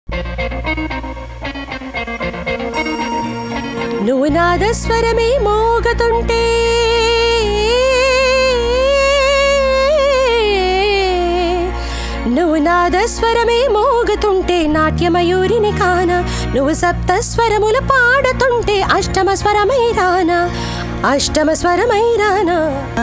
నువ్వు నాదస్వరమే మోగతుంటే నువ్వు నాదస్వరమే మోగుతుంటే నాట్యమయూరిని కాన నువ్వు సప్త స్వరములు పాడుతుంటే అష్టమ స్వరమై రానా అష్టమ స్వరమై రానా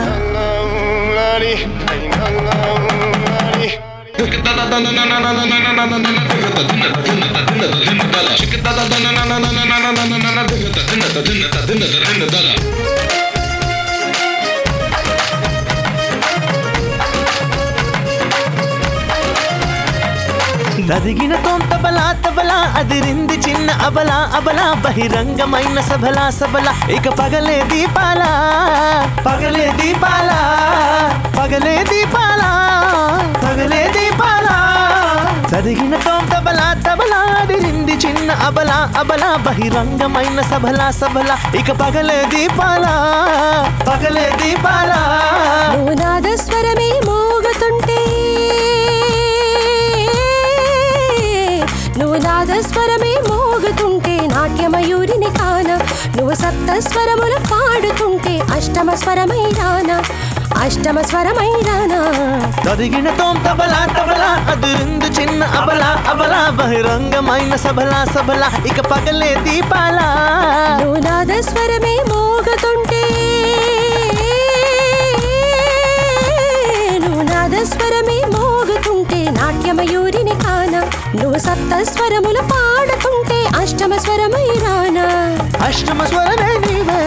నదిగిన తోంత బలా తబలా అదిరింది చిన్న అబలా అబలా బహిరంగమైన సభలా సబలా ఇక పగలే దీపాల పగలే దీపాల పగలే దీపాల పగలే దీపాల చదిగిన తోంత బలా తబలా అదిరింది చిన్న అబలా అబలా బహిరంగమైన సభలా సబలా ఇక పగలే దీపాల పగలే దీపాల నువ్వు నాదస్వరమే మోగుతుంటే నువ్వు నాదస్వరమే మోగుతుంటే నాట్యమయూరిని కాన నువ్వు సప్త స్వరములు పాడుతుంటే అష్టమ స్వరమై రానా అష్టమ స్వరమై రానా తొదిగిన తోం తబలా తబలా అదురుందు చిన్న అబలా అబలా బహిరంగమైన సబలా సబలా ఇక పగలే దీపాల నువ్వు నాదస్వరమే మోగుతుంటే నువ్వు నాదస్వరమే మోగుతుంటే నాట్యమయూరిని కాన నువ్వు సప్త స్వరములు పాడుతుంటే అష్టమ స్వరమై రానా అష్టమ స్వరమే నీవే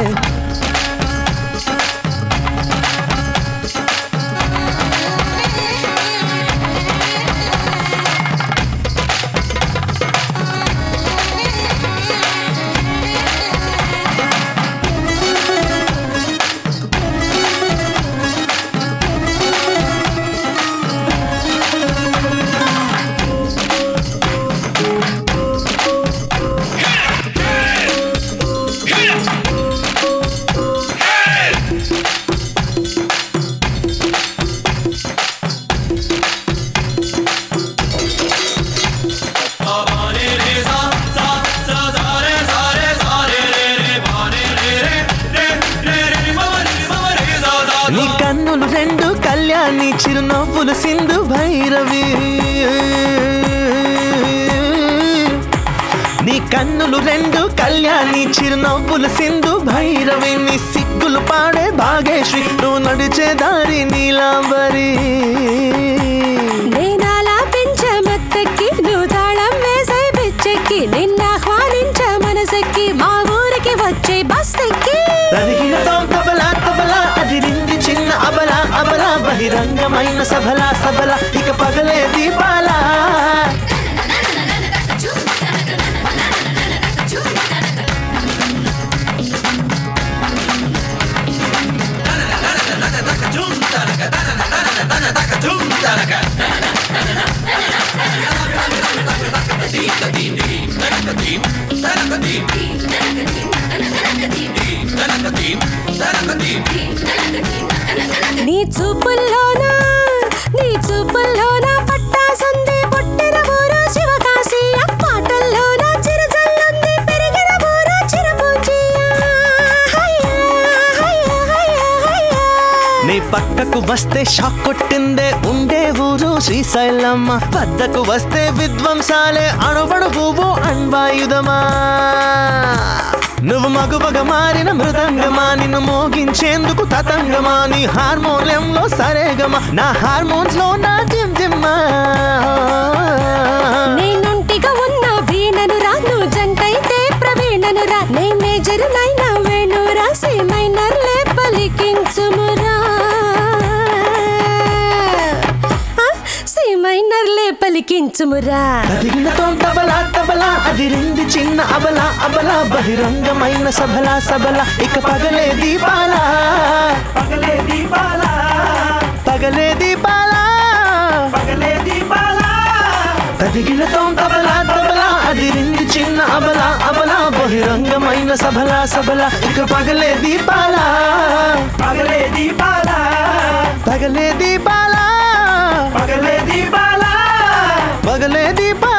నీ కన్నులు రెండు కళ్యాణి చిరునవ్వులు సింధు భైరవి నీ కన్నులు రెండు కళ్యాణి చిరునవ్వులు సింధు భైరవి నీ సిగ్గులు పాడే భాగేశ్వరి నువ్వు నడిచే దారి నీలాంబరి నేనాలా పెంచమత్తకి నువ్వు తాళం వేసే పిచ్చెక్కి నిన్న ఆహ్వానించ మనసెక్కి మా ఊరికి వచ్చే బస్సెక్కి తరిగిన తోం తబలా తబలా అదిరింది చిన్న అబలా అబలా బహిరంగమైన సభలా సబలా ఇక పగలే దీపాల నీ చూపుల్లోనా నీ చూపుల్లోనా పట్టాసుంది పుట్టిన ఊరు శివకాశి ఆ పాటల్లోన చిరుజల్లుంది పెరిగిన ఊరు చిరపూచియా హయ్యా హయ్యా హయ్యా హయ్యా నీ పక్కకు వస్తే షాక్ కొట్టిందే ఉండే ఊరు శ్రీశైలమ్మ వద్దకు వస్తే విధ్వంసాలే అణుబడు పువ్వు అణ్వాయుధమా నువ్వు మగువగా మారిన మృదంగమా నిన్ను మోగించేందుకు తతంగమా నీ హార్మోన్యంలో సరేగమా నా హార్మోన్స్ లో నా జిమ్ జిమ్మా నేనుంటిగా ఉన్న వీణను రా నువ్వు జంటైతే ప్రవీణను రా నే మేజర్ నైనా వేణు రాసి మైనర్ లే పలికించుమురా ఆ, సి మైనర్ లే పలికించుమురా కదిగిన తబలా తబలా అదిరింది చిన్న అబల అబల బహిరంగమైన సభల సబల ఇక పగలే దీపాల పగలే దీపాల పగలే దీపాల పగలే దీపాల కదిగిన తబలా తబలా అదిరింది చిన్న అబల అబల బహిరంగమైన సభల సబల ఇక పగలే దీపాల పగలే దీపాల పగలే దీపాల పగలే దీపాల పగలే దీపాల